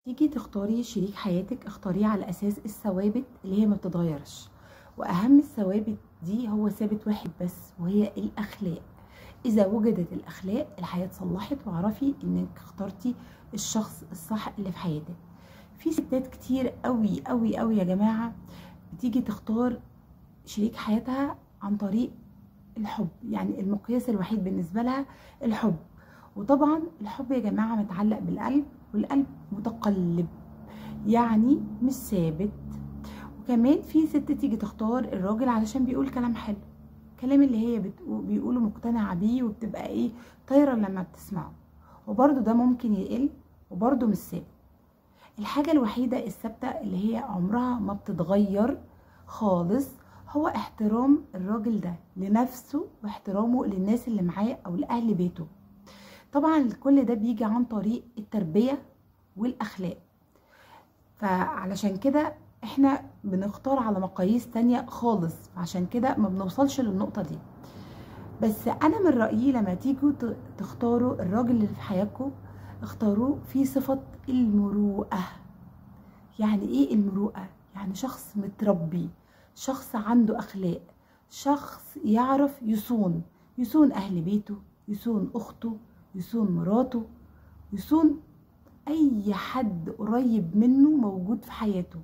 تيجي تختاري شريك حياتك اختاريه على اساس الثوابت اللي هي ما بتتغيرش واهم الثوابت دي هو ثابت واحد بس وهي الاخلاق اذا وجدت الاخلاق الحياه اتصلحت واعرفي انك اخترتي الشخص الصح اللي في حياتك في ستات كتير قوي قوي قوي يا جماعه بتيجي تختار شريك حياتها عن طريق الحب يعني المقياس الوحيد بالنسبه لها الحب وطبعا الحب يا جماعه متعلق بالقلب والقلب متقلب يعني مش ثابت وكمان في ست تيجي تختار الراجل علشان بيقول كلام حلو كلام اللي هي بيقوله مقتنعه بيه وبتبقى ايه طايره لما بتسمعه وبرده ده ممكن يقل وبرده مش ثابت الحاجه الوحيده الثابته اللي هي عمرها ما بتتغير خالص هو احترام الراجل ده لنفسه واحترامه للناس اللي معاه او لاهل بيته طبعا كل ده بيجي عن طريق التربية والأخلاق فعلشان كده احنا بنختار على مقاييس تانية خالص عشان كده ما بنوصلش للنقطة دي بس انا من رأيي لما تيجوا تختاروا الراجل اللي في حياتكم اختاروه في صفة المروءة يعني ايه المروءة يعني شخص متربي شخص عنده اخلاق شخص يعرف يصون يصون اهل بيته يصون اخته يصون مراته يصون اي حد قريب منه موجود في حياته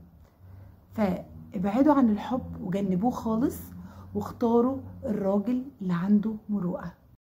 فابعدوا عن الحب وجنبوه خالص واختاروا الراجل اللي عنده مروءه